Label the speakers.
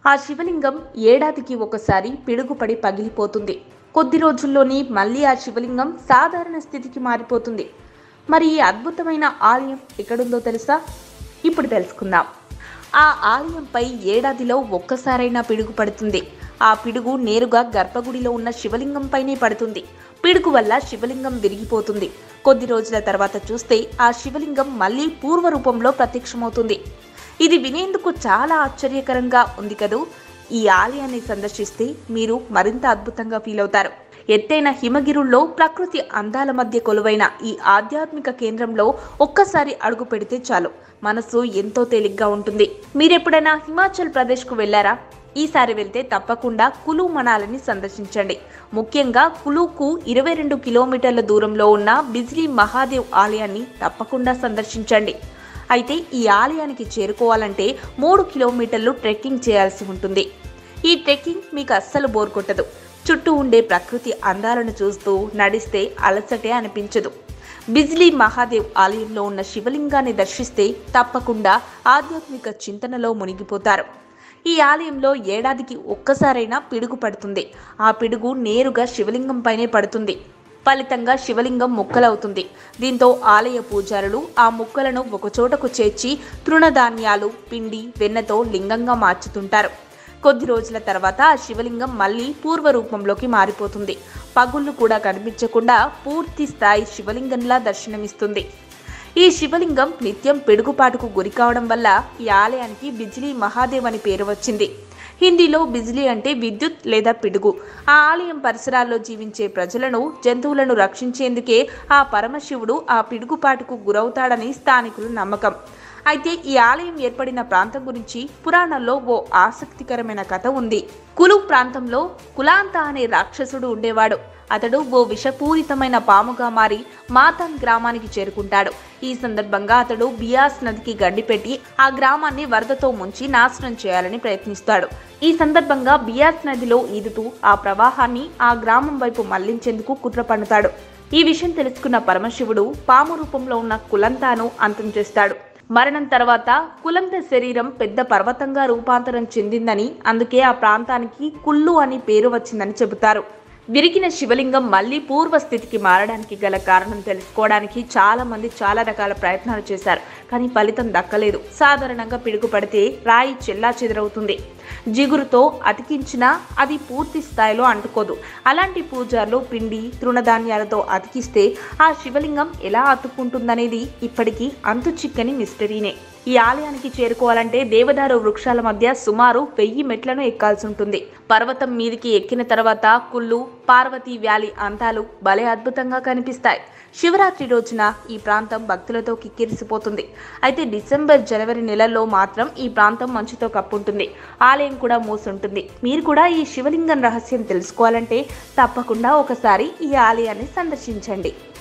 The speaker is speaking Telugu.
Speaker 1: ఆ శివలింగం ఏడాదికి ఒకసారి పిడుగుపడి పగిలిపోతుంది కొద్ది రోజుల్లోనే మళ్ళీ ఆ శివలింగం సాధారణ స్థితికి మారిపోతుంది మరి ఈ అద్భుతమైన ఆలయం ఎక్కడుందో తెలుసా ఇప్పుడు తెలుసుకుందాం ఆ ఆలయంపై ఏడాదిలో ఒక్కసారైనా పిడుగు పడుతుంది ఆ పిడుగు నేరుగా గర్భగుడిలో ఉన్న శివలింగంపైనే పడుతుంది పిడుగు వల్ల శివలింగం విరిగిపోతుంది కొద్ది రోజుల తర్వాత చూస్తే ఆ శివలింగం మళ్ళీ పూర్వ రూపంలో ప్రత్యక్షమవుతుంది ఇది వినేందుకు చాలా ఆశ్చర్యకరంగా ఉంది కదూ ఈ ఆలయాన్ని సందర్శిస్తే మీరు మరింత అద్భుతంగా ఫీల్ అవుతారు ఎత్తైన హిమగిరుల్లో ప్రకృతి అందాల మధ్య కొలువైన ఈ ఆధ్యాత్మిక కేంద్రంలో ఒక్కసారి అడుగు పెడితే చాలు మనసు ఎంతో తేలిగ్గా ఉంటుంది మీరెప్పుడైనా హిమాచల్ ప్రదేశ్కు వెళ్ళారా ఈసారి వెళ్తే తప్పకుండా కులు మనాలని సందర్శించండి ముఖ్యంగా కులుకు ఇరవై రెండు కిలోమీటర్ల దూరంలో ఉన్న బిజ్లీ మహాదేవ్ ఆలయాన్ని తప్పకుండా సందర్శించండి అయితే ఈ ఆలయానికి చేరుకోవాలంటే మూడు కిలోమీటర్లు ట్రెక్కింగ్ చేయాల్సి ఉంటుంది ఈ ట్రెక్కింగ్ మీకు అస్సలు బోర్ కొట్టదు చుట్టూ ఉండే ప్రకృతి అందాలను చూస్తూ నడిస్తే అలసటే అనిపించదు బిజ్లీ మహాదేవ్ ఆలయంలో ఉన్న శివలింగాన్ని దర్శిస్తే తప్పకుండా ఆధ్యాత్మిక చింతనలో మునిగిపోతారు ఈ ఆలయంలో ఏడాదికి ఒక్కసారైనా పిడుగు పడుతుంది ఆ పిడుగు నేరుగా శివలింగం పైనే పడుతుంది ఫలితంగా శివలింగం ముక్కలవుతుంది దీంతో ఆలయ పూజారులు ఆ ముక్కలను ఒకచోటకు చేర్చి తృణధాన్యాలు పిండి వెన్నతో లింగంగా మార్చుతుంటారు కొద్ది రోజుల తర్వాత ఆ శివలింగం మళ్ళీ పూర్వ రూపంలోకి మారిపోతుంది పగుళ్ళు కూడా కనిపించకుండా పూర్తి స్థాయి శివలింగంలా దర్శనమిస్తుంది ఈ శివలింగం నిత్యం పిడుగుపాటుకు గురి కావడం వల్ల ఈ ఆలయానికి బిజ్లీ మహాదేవ్ అని పేరు వచ్చింది హిందీలో బిజ్లీ అంటే విద్యుత్ లేదా పిడుగు ఆ ఆలయం పరిసరాల్లో జీవించే ప్రజలను జంతువులను రక్షించేందుకే ఆ పరమశివుడు ఆ పిడుగుపాటుకు గురవుతాడని స్థానికుల నమ్మకం అయితే ఈ ఆలయం ఏర్పడిన ప్రాంతం గురించి పురాణాల్లో ఓ ఆసక్తికరమైన కథ ఉంది కులు ప్రాంతంలో కులాంత అనే రాక్షసుడు ఉండేవాడు అతడు ఓ విషపూరితమైన పాముగా మారి మాతాన్ గ్రామానికి చేరుకుంటాడు ఈ సందర్భంగా అతడు బియాస్ నదికి గడ్డిపెట్టి ఆ గ్రామాన్ని వరదతో ముంచి నాశనం చేయాలని ప్రయత్నిస్తాడు ఈ సందర్భంగా బియాస్ నదిలో ఈదుతూ ఆ ప్రవాహాన్ని ఆ గ్రామం వైపు మళ్లించేందుకు కుట్ర పన్నుతాడు ఈ విషయం తెలుసుకున్న పరమశివుడు పాము రూపంలో ఉన్న కులంతాను అంతం చేస్తాడు మరణం తర్వాత కులంత శరీరం పెద్ద పర్వతంగా రూపాంతరం చెందిందని అందుకే ఆ ప్రాంతానికి కుల్లు అని పేరు వచ్చిందని చెబుతారు విరిగిన శివలింగం మళ్ళీ పూర్వ స్థితికి మారడానికి గల కారణం తెలుసుకోవడానికి చాలా మంది చాలా రకాల ప్రయత్నాలు చేశారు కానీ ఫలితం దక్కలేదు సాధారణంగా పిడుగు పడితే రాయి చెల్లా చెదరవుతుంది జిగురుతో అతికించినా అది పూర్తి స్థాయిలో అంటుకోదు అలాంటి పూజార్లు పిండి తృణధాన్యాలతో అతికిస్తే ఆ శివలింగం ఎలా అతుక్కుంటుందనేది ఇప్పటికీ అంతు చిక్కని మిస్టరీనే ఈ ఆలయానికి చేరుకోవాలంటే దేవదారు వృక్షాల మధ్య సుమారు వెయ్యి మెట్లను ఎక్కాల్సి ఉంటుంది పర్వతం మీదికి ఎక్కిన తర్వాత కుళ్ళు పార్వతీ వ్యాలీ అంతాలు భలే అద్భుతంగా కనిపిస్తాయి శివరాత్రి రోజున ఈ ప్రాంతం భక్తులతో కిక్కిరిసిపోతుంది అయితే డిసెంబర్ జనవరి నెలల్లో మాత్రం ఈ ప్రాంతం మంచుతో కప్పుంటుంది ఆలయం కూడా మూసుంటుంది మీరు కూడా ఈ శివలింగం రహస్యం తెలుసుకోవాలంటే తప్పకుండా ఒకసారి ఈ ఆలయాన్ని సందర్శించండి